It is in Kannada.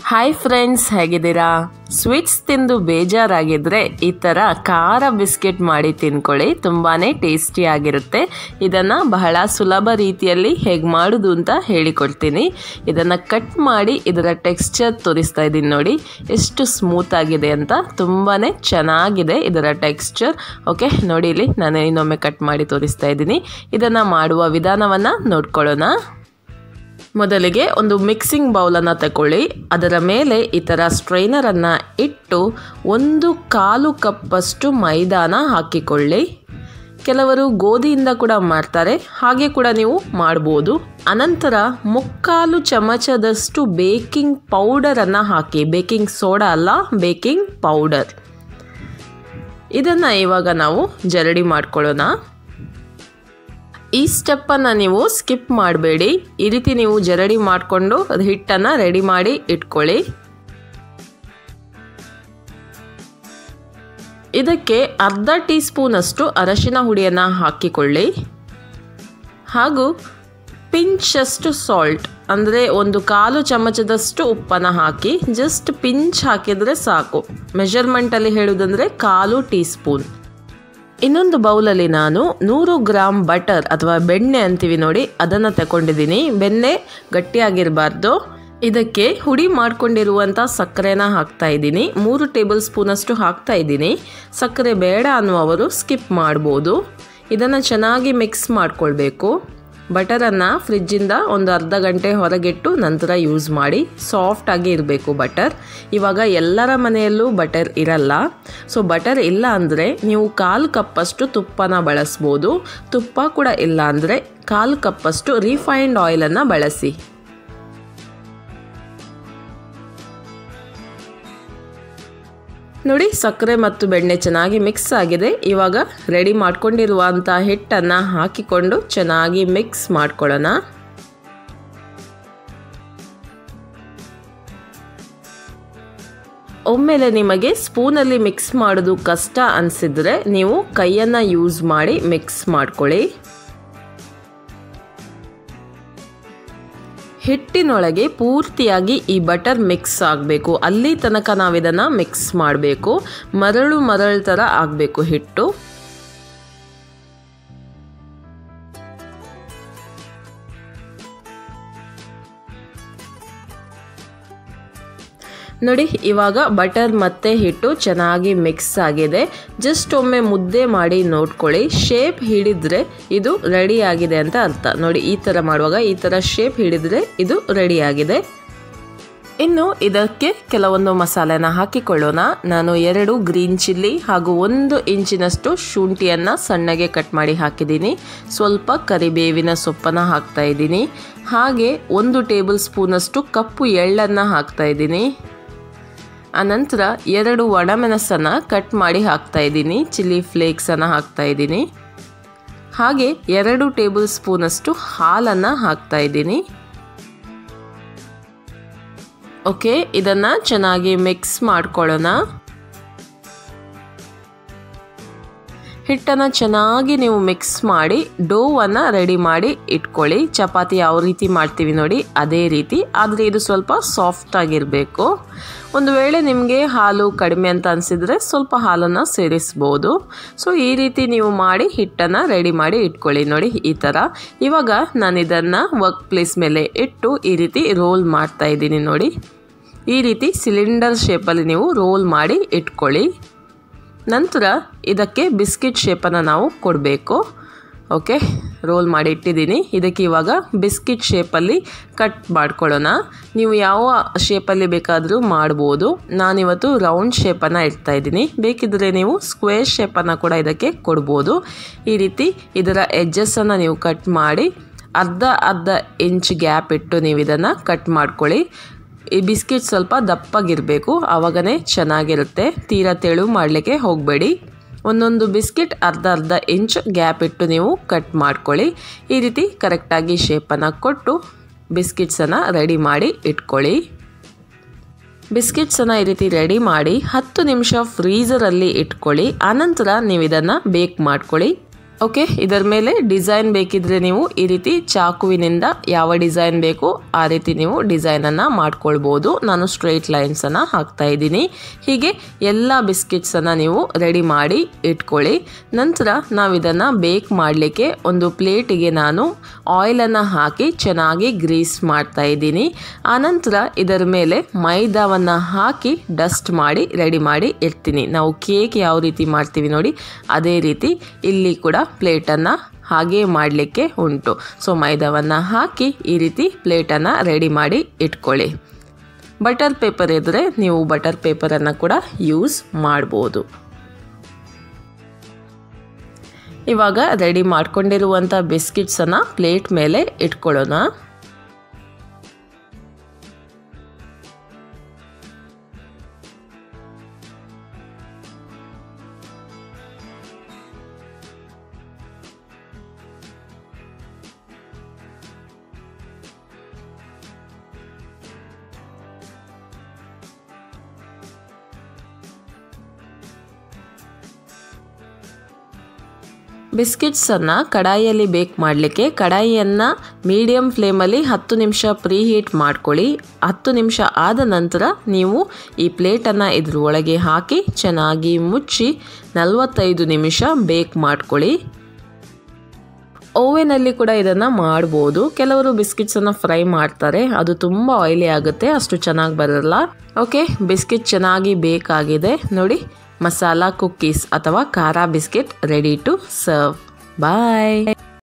ಹಾಯ್ ಫ್ರೆಂಡ್ಸ್ ಹೇಗಿದ್ದೀರಾ ಸ್ವೀಟ್ಸ್ ತಿಂದು ಬೇಜಾರಾಗಿದ್ದರೆ ಈ ಥರ ಖಾರ ಬಿಸ್ಕೆಟ್ ಮಾಡಿ ತಿನ್ಕೊಳ್ಳಿ ತುಂಬಾ ಟೇಸ್ಟಿಯಾಗಿರುತ್ತೆ ಇದನ್ನು ಬಹಳ ಸುಲಭ ರೀತಿಯಲ್ಲಿ ಹೇಗೆ ಮಾಡೋದು ಅಂತ ಹೇಳಿಕೊಡ್ತೀನಿ ಇದನ್ನು ಕಟ್ ಮಾಡಿ ಇದರ ಟೆಕ್ಸ್ಚರ್ ತೋರಿಸ್ತಾ ಇದ್ದೀನಿ ನೋಡಿ ಎಷ್ಟು ಸ್ಮೂತ್ ಆಗಿದೆ ಅಂತ ತುಂಬಾ ಚೆನ್ನಾಗಿದೆ ಇದರ ಟೆಕ್ಸ್ಚರ್ ಓಕೆ ನೋಡಿ ಇಲ್ಲಿ ನಾನು ಇನ್ನೊಮ್ಮೆ ಕಟ್ ಮಾಡಿ ತೋರಿಸ್ತಾ ಇದ್ದೀನಿ ಇದನ್ನು ಮಾಡುವ ವಿಧಾನವನ್ನು ನೋಡ್ಕೊಳ್ಳೋಣ ಮೊದಲಿಗೆ ಒಂದು ಮಿಕ್ಸಿಂಗ್ ಬೌಲನ್ನು ತಗೊಳ್ಳಿ ಅದರ ಮೇಲೆ ಈ ಥರ ಸ್ಟ್ರೈನರನ್ನು ಇಟ್ಟು ಒಂದು ಕಾಲು ಕಪ್ಪಷ್ಟು ಮೈದಾನ ಹಾಕಿಕೊಳ್ಳಿ ಕೆಲವರು ಗೋಧಿಯಿಂದ ಕೂಡ ಮಾಡ್ತಾರೆ ಹಾಗೆ ಕೂಡ ನೀವು ಮಾಡ್ಬೋದು ಅನಂತರ ಮುಕ್ಕಾಲು ಚಮಚದಷ್ಟು ಬೇಕಿಂಗ್ ಪೌಡರನ್ನು ಹಾಕಿ ಬೇಕಿಂಗ್ ಸೋಡಾ ಅಲ್ಲ ಬೇಕಿಂಗ್ ಪೌಡರ್ ಇದನ್ನು ಇವಾಗ ನಾವು ಜರಡಿ ಮಾಡ್ಕೊಳ್ಳೋಣ ಈ ಸ್ಟೆಪ್ಪನ್ನು ನೀವು ಸ್ಕಿಪ್ ಮಾಡಬೇಡಿ ಈ ರೀತಿ ನೀವು ಜರಡಿ ಮಾಡಿಕೊಂಡು ಅದು ಹಿಟ್ಟನ್ನು ರೆಡಿ ಮಾಡಿ ಇಟ್ಕೊಳ್ಳಿ ಇದಕ್ಕೆ ಅರ್ಧ ಟೀ ಸ್ಪೂನಷ್ಟು ಅರಶಿನ ಹುಡಿಯನ್ನು ಹಾಕಿಕೊಳ್ಳಿ ಹಾಗೂ ಪಿಂಚಷ್ಟು ಸಾಲ್ಟ್ ಅಂದರೆ ಒಂದು ಕಾಲು ಚಮಚದಷ್ಟು ಉಪ್ಪನ್ನು ಹಾಕಿ ಜಸ್ಟ್ ಪಿಂಚ್ ಹಾಕಿದರೆ ಸಾಕು ಮೆಷರ್ಮೆಂಟಲ್ಲಿ ಹೇಳುವುದಂದರೆ ಕಾಲು ಟೀ ಸ್ಪೂನ್ ಇನ್ನೊಂದು ಬೌಲಲ್ಲಿ ನಾನು ನೂರು ಗ್ರಾಮ್ ಬಟರ್ ಅಥವಾ ಬೆಣ್ಣೆ ಅಂತೀವಿ ನೋಡಿ ಅದನ್ನು ತಗೊಂಡಿದ್ದೀನಿ ಬೆಣ್ಣೆ ಗಟ್ಟಿಯಾಗಿರಬಾರ್ದು ಇದಕ್ಕೆ ಹುಡಿ ಮಾಡ್ಕೊಂಡಿರುವಂಥ ಸಕ್ಕರೆನ ಹಾಕ್ತಾ ಇದ್ದೀನಿ ಮೂರು ಟೇಬಲ್ ಸ್ಪೂನಷ್ಟು ಹಾಕ್ತಾ ಇದ್ದೀನಿ ಸಕ್ಕರೆ ಬೇಡ ಅನ್ನುವರು ಸ್ಕಿಪ್ ಮಾಡ್ಬೋದು ಇದನ್ನು ಚೆನ್ನಾಗಿ ಮಿಕ್ಸ್ ಮಾಡ್ಕೊಳ್ಬೇಕು ಬಟರನ್ನು ಫ್ರಿಜ್ಜಿಂದ ಒಂದು ಅರ್ಧ ಗಂಟೆ ಹೊರಗಿಟ್ಟು ನಂತರ ಯೂಸ್ ಮಾಡಿ ಸಾಫ್ಟಾಗಿ ಇರಬೇಕು ಬಟರ್ ಇವಾಗ ಎಲ್ಲರ ಮನೆಯಲ್ಲೂ ಬಟರ್ ಇರಲ್ಲ ಸೊ ಬಟರ್ ಇಲ್ಲ ಅಂದರೆ ನೀವು ಕಾಲು ಕಪ್ಪಷ್ಟು ತುಪ್ಪನ ಬಳಸ್ಬೋದು ತುಪ್ಪ ಕೂಡ ಇಲ್ಲ ಅಂದರೆ ಕಾಲು ಕಪ್ಪಷ್ಟು ರಿಫೈನ್ಡ್ ಆಯಿಲನ್ನು ಬಳಸಿ ನೋಡಿ ಸಕ್ಕರೆ ಮತ್ತು ಬೆಣ್ಣೆ ಚೆನ್ನಾಗಿ ಮಿಕ್ಸ್ ಆಗಿದೆ ಇವಾಗ ರೆಡಿ ಮಾಡ್ಕೊಂಡಿರುವಂಥ ಹಿಟ್ಟನ್ನು ಹಾಕಿಕೊಂಡು ಚೆನ್ನಾಗಿ ಮಿಕ್ಸ್ ಮಾಡ್ಕೊಳ್ಳೋಣ ಒಮ್ಮೆಲೆ ನಿಮಗೆ ಸ್ಪೂನಲ್ಲಿ ಮಿಕ್ಸ್ ಮಾಡೋದು ಕಷ್ಟ ಅನಿಸಿದ್ರೆ ನೀವು ಕೈಯನ್ನು ಯೂಸ್ ಮಾಡಿ ಮಿಕ್ಸ್ ಮಾಡ್ಕೊಳ್ಳಿ ಹಿಟ್ಟಿನೊಳಗೆ ಪೂರ್ತಿಯಾಗಿ ಈ ಬಟರ್ ಮಿಕ್ಸ್ ಆಗಬೇಕು ಅಲ್ಲಿ ತನಕ ನಾವು ಇದನ್ನು ಮಿಕ್ಸ್ ಮಾಡಬೇಕು ಮರಳು ಮರಳು ಥರ ಆಗಬೇಕು ಹಿಟ್ಟು ನೋಡಿ ಇವಾಗ ಬಟರ್ ಮತ್ತು ಹಿಟ್ಟು ಚೆನ್ನಾಗಿ ಮಿಕ್ಸ್ ಆಗಿದೆ ಜಸ್ಟ್ ಒಮ್ಮೆ ಮುದ್ದೆ ಮಾಡಿ ನೋಡ್ಕೊಳ್ಳಿ ಶೇಪ್ ಹಿಡಿದ್ರೆ ಇದು ರೆಡಿ ಆಗಿದೆ ಅಂತ ಅರ್ಥ ನೋಡಿ ಈ ಥರ ಮಾಡುವಾಗ ಈ ಥರ ಶೇಪ್ ಹಿಡಿದ್ರೆ ಇದು ರೆಡಿ ಆಗಿದೆ ಇನ್ನು ಇದಕ್ಕೆ ಕೆಲವೊಂದು ಮಸಾಲೆನ ಹಾಕಿಕೊಳ್ಳೋಣ ನಾನು ಎರಡು ಗ್ರೀನ್ ಚಿಲ್ಲಿ ಹಾಗೂ ಒಂದು ಇಂಚಿನಷ್ಟು ಶುಂಠಿಯನ್ನು ಸಣ್ಣಗೆ ಕಟ್ ಮಾಡಿ ಹಾಕಿದ್ದೀನಿ ಸ್ವಲ್ಪ ಕರಿಬೇವಿನ ಸೊಪ್ಪನ್ನು ಹಾಕ್ತಾ ಇದ್ದೀನಿ ಹಾಗೆ ಒಂದು ಟೇಬಲ್ ಸ್ಪೂನಷ್ಟು ಕಪ್ಪು ಎಳ್ಳನ್ನು ಹಾಕ್ತಾ ಇದ್ದೀನಿ ಅನಂತರ ಎರಡು ಒಣಮೆಣಸನ್ನು ಕಟ್ ಮಾಡಿ ಹಾಕ್ತಾ ಇದ್ದೀನಿ ಚಿಲ್ಲಿ ಫ್ಲೇಕ್ಸನ್ನು ಹಾಕ್ತಾ ಇದ್ದೀನಿ ಹಾಗೆ ಎರಡು ಟೇಬಲ್ ಸ್ಪೂನಷ್ಟು ಹಾಲನ್ನು ಹಾಕ್ತಾ ಇದ್ದೀನಿ ಓಕೆ ಇದನ್ನು ಚೆನ್ನಾಗಿ ಮಿಕ್ಸ್ ಮಾಡ್ಕೊಳ್ಳೋಣ ಹಿಟ್ಟನ್ನು ಚೆನ್ನಾಗಿ ನೀವು ಮಿಕ್ಸ್ ಮಾಡಿ ಡೋವನ್ನು ರೆಡಿ ಮಾಡಿ ಇಟ್ಕೊಳ್ಳಿ ಚಪಾತಿ ಯಾವ ರೀತಿ ಮಾಡ್ತೀವಿ ನೋಡಿ ಅದೇ ರೀತಿ ಆದರೆ ಇದು ಸ್ವಲ್ಪ ಸಾಫ್ಟ್ ಆಗಿರಬೇಕು ಒಂದು ವೇಳೆ ನಿಮಗೆ ಹಾಲು ಕಡಿಮೆ ಅಂತ ಅನಿಸಿದರೆ ಸ್ವಲ್ಪ ಹಾಲನ್ನು ಸೇರಿಸ್ಬೋದು ಸೊ ಈ ರೀತಿ ನೀವು ಮಾಡಿ ಹಿಟ್ಟನ್ನು ರೆಡಿ ಮಾಡಿ ಇಟ್ಕೊಳ್ಳಿ ನೋಡಿ ಈ ಥರ ಇವಾಗ ನಾನು ಇದನ್ನು ವರ್ಕ್ ಪ್ಲೇಸ್ ಮೇಲೆ ಇಟ್ಟು ಈ ರೀತಿ ರೋಲ್ ಮಾಡ್ತಾ ಇದ್ದೀನಿ ನೋಡಿ ಈ ರೀತಿ ಸಿಲಿಂಡರ್ ಶೇಪಲ್ಲಿ ನೀವು ರೋಲ್ ಮಾಡಿ ಇಟ್ಕೊಳ್ಳಿ ನಂತರ ಇದಕ್ಕೆ ಬಿಸ್ಕಿಟ್ ಶೇಪನ್ನು ನಾವು ಕೊಡಬೇಕು ಓಕೆ ರೋಲ್ ಮಾಡಿ ಇಟ್ಟಿದ್ದೀನಿ ಇದಕ್ಕೆ ಇವಾಗ ಬಿಸ್ಕಿಟ್ ಶೇಪಲ್ಲಿ ಕಟ್ ಮಾಡ್ಕೊಳ್ಳೋಣ ನೀವು ಯಾವ ಶೇಪಲ್ಲಿ ಬೇಕಾದರೂ ಮಾಡ್ಬೋದು ನಾನಿವತ್ತು ರೌಂಡ್ ಶೇಪನ್ನು ಇಡ್ತಾ ಇದ್ದೀನಿ ಬೇಕಿದ್ದರೆ ನೀವು ಸ್ಕ್ವೇರ್ ಶೇಪನ್ನು ಕೂಡ ಇದಕ್ಕೆ ಕೊಡ್ಬೋದು ಈ ರೀತಿ ಇದರ ಎಡ್ಜಸ್ಸನ್ನು ನೀವು ಕಟ್ ಮಾಡಿ ಅರ್ಧ ಅರ್ಧ ಇಂಚ್ ಗ್ಯಾಪ್ ಇಟ್ಟು ನೀವು ಇದನ್ನು ಕಟ್ ಮಾಡ್ಕೊಳ್ಳಿ ಈ ಬಿಸ್ಕಿಟ್ ಸ್ವಲ್ಪ ದಪ್ಪಾಗಿರಬೇಕು ಆವಾಗನೇ ಚೆನ್ನಾಗಿರುತ್ತೆ ತೀರಾ ತೆಳು ಮಾಡಲಿಕ್ಕೆ ಹೋಗಬೇಡಿ ಒಂದೊಂದು ಬಿಸ್ಕಿಟ್ ಅರ್ಧ ಅರ್ಧ ಇಂಚ್ ಗ್ಯಾಪ್ ಇಟ್ಟು ನೀವು ಕಟ್ ಮಾಡ್ಕೊಳ್ಳಿ ಈ ರೀತಿ ಕರೆಕ್ಟಾಗಿ ಶೇಪನ್ನು ಕೊಟ್ಟು ಬಿಸ್ಕಿಟ್ಸನ್ನು ರೆಡಿ ಮಾಡಿ ಇಟ್ಕೊಳ್ಳಿ ಬಿಸ್ಕಿಟ್ಸನ್ನು ಈ ರೀತಿ ರೆಡಿ ಮಾಡಿ ಹತ್ತು ನಿಮಿಷ ಫ್ರೀಝರಲ್ಲಿ ಇಟ್ಕೊಳ್ಳಿ ಆನಂತರ ನೀವು ಇದನ್ನು ಬೇಕ್ ಮಾಡ್ಕೊಳ್ಳಿ ಓಕೆ ಇದರ ಮೇಲೆ ಡಿಸೈನ್ ಬೇಕಿದ್ರೆ ನೀವು ಈ ರೀತಿ ಚಾಕುವಿನಿಂದ ಯಾವ ಡಿಸೈನ್ ಬೇಕು ಆ ರೀತಿ ನೀವು ಡಿಸೈನನ್ನು ಮಾಡ್ಕೊಳ್ಬೋದು ನಾನು ಸ್ಟ್ರೈಟ್ ಲೈನ್ಸನ್ನು ಹಾಕ್ತಾ ಇದ್ದೀನಿ ಹೀಗೆ ಎಲ್ಲ ಬಿಸ್ಕೆಟ್ಸನ್ನು ನೀವು ರೆಡಿ ಮಾಡಿ ಇಟ್ಕೊಳ್ಳಿ ನಂತರ ನಾವು ಇದನ್ನು ಬೇಕ್ ಮಾಡಲಿಕ್ಕೆ ಒಂದು ಪ್ಲೇಟಿಗೆ ನಾನು ಆಯಿಲನ್ನು ಹಾಕಿ ಚೆನ್ನಾಗಿ ಗ್ರೀಸ್ ಮಾಡ್ತಾ ಇದ್ದೀನಿ ಆನಂತರ ಇದರ ಮೇಲೆ ಮೈದಾವನ್ನು ಹಾಕಿ ಡಸ್ಟ್ ಮಾಡಿ ರೆಡಿ ಮಾಡಿ ಇಡ್ತೀನಿ ನಾವು ಕೇಕ್ ಯಾವ ರೀತಿ ಮಾಡ್ತೀವಿ ನೋಡಿ ಅದೇ ರೀತಿ ಇಲ್ಲಿ ಕೂಡ ಪ್ಲೇಟನ್ನು ಹಾಗೆ ಮಾಡಲಿಕ್ಕೆ ಉಂಟು ಸೊ ಮೈದಾವನ್ನು ಹಾಕಿ ಈ ರೀತಿ ಪ್ಲೇಟನ್ನು ರೆಡಿ ಮಾಡಿ ಇಟ್ಕೊಳ್ಳಿ ಬಟರ್ ಪೇಪರ್ ಇದ್ದರೆ ನೀವು ಬಟರ್ ಪೇಪರನ್ನು ಕೂಡ ಯೂಸ್ ಮಾಡ್ಬೋದು ಇವಾಗ ರೆಡಿ ಮಾಡ್ಕೊಂಡಿರುವಂಥ ಬಿಸ್ಕಿಟ್ಸನ್ನು ಪ್ಲೇಟ್ ಮೇಲೆ ಇಟ್ಕೊಳ್ಳೋಣ ಬಿಸ್ಕಿಟ್ಸನ್ನು ಕಡಾಯಿಯಲ್ಲಿ ಬೇಕ್ ಮಾಡಲಿಕ್ಕೆ ಕಡಾಯಿಯನ್ನು ಮೀಡಿಯಮ್ ಫ್ಲೇಮಲ್ಲಿ ಹತ್ತು ನಿಮಿಷ ಪ್ರೀ ಹೀಟ್ ಮಾಡ್ಕೊಳ್ಳಿ ಹತ್ತು ನಿಮಿಷ ಆದ ನಂತರ ನೀವು ಈ ಪ್ಲೇಟನ್ನು ಇದ್ರ ಒಳಗೆ ಹಾಕಿ ಚೆನ್ನಾಗಿ ಮುಚ್ಚಿ ನಲವತ್ತೈದು ನಿಮಿಷ ಬೇಕ್ ಮಾಡ್ಕೊಳ್ಳಿ ಓವೆನಲ್ಲಿ ಕೂಡ ಇದನ್ನು ಮಾಡ್ಬೋದು ಕೆಲವರು ಬಿಸ್ಕಿಟ್ಸನ್ನು ಫ್ರೈ ಮಾಡ್ತಾರೆ ಅದು ತುಂಬ ಆಯಿಲಿ ಆಗುತ್ತೆ ಅಷ್ಟು ಚೆನ್ನಾಗಿ ಬರಲ್ಲ ಓಕೆ ಬಿಸ್ಕಿಟ್ ಚೆನ್ನಾಗಿ ಬೇಕಾಗಿದೆ ನೋಡಿ ಮಸಾಲಾ ಕುಕ್ಕೀಸ್ ಅಥವಾ ಖಾರ biscuit ready to serve bye